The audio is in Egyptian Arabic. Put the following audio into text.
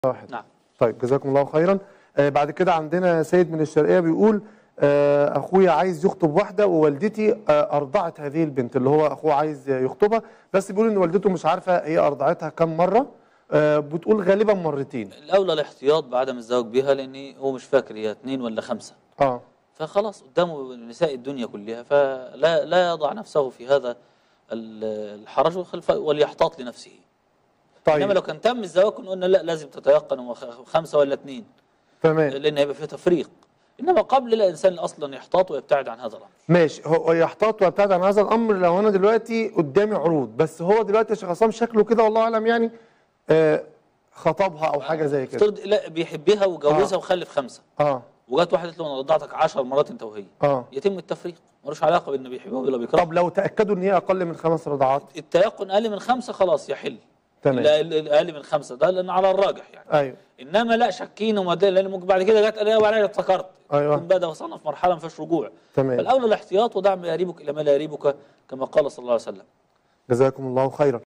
واحد نعم طيب جزاكم الله خيرا آه بعد كده عندنا سيد من الشرقيه بيقول آه اخويا عايز يخطب واحده ووالدتي آه ارضعت هذه البنت اللي هو اخوه عايز يخطبها بس بيقول ان والدته مش عارفه هي ارضعتها كم مره آه بتقول غالبا مرتين الاولى الاحتياط بعدم الزواج بها لان هو مش فاكر هي اثنين ولا خمسه اه فخلاص قدامه نساء الدنيا كلها فلا لا يضع نفسه في هذا ال- الحرج وخلف- وليحتاط لنفسه انما طيب لو كان تم الزواج كنا قلنا لا لازم تتيقن هو خ- خمسه ولا اثنين تمام لان هيبقى فيه تفريق انما قبل الانسان اصلا يحتاط ويبتعد عن هذا الامر ماشي هو يحتاط ويبتعد عن هذا الامر لو انا دلوقتي قدامي عروض بس هو دلوقتي يا شيخ عصام شكله كده والله اعلم يعني آه خطبها او حاجه زي كده افترض لا بيحبها وجوزها آه. وخلف خمسه اه وجات واحده قالت له انا رضعتك 10 مرات انت وهي اه يتم التفريق ملوش علاقه بانه بيحبها ولا بيكرهها طب لو تاكدوا ان هي اقل من خمس رضعات التيقن اقل من خمسه خلاص يحل تمام لا ال- ال- اقل من خمسه ده لان على الراجح يعني ايوه انما لا شاكين وما ده لان ممكن بعد كده جت قال وبعدين افتكرت أيوة. يكون بدا وصلنا في مرحله ما فيهاش رجوع تمام فالاولى الاحتياط ودع ما يريبك الى ما لا يريبك كما قال صلى الله عليه وسلم جزاكم الله خيرا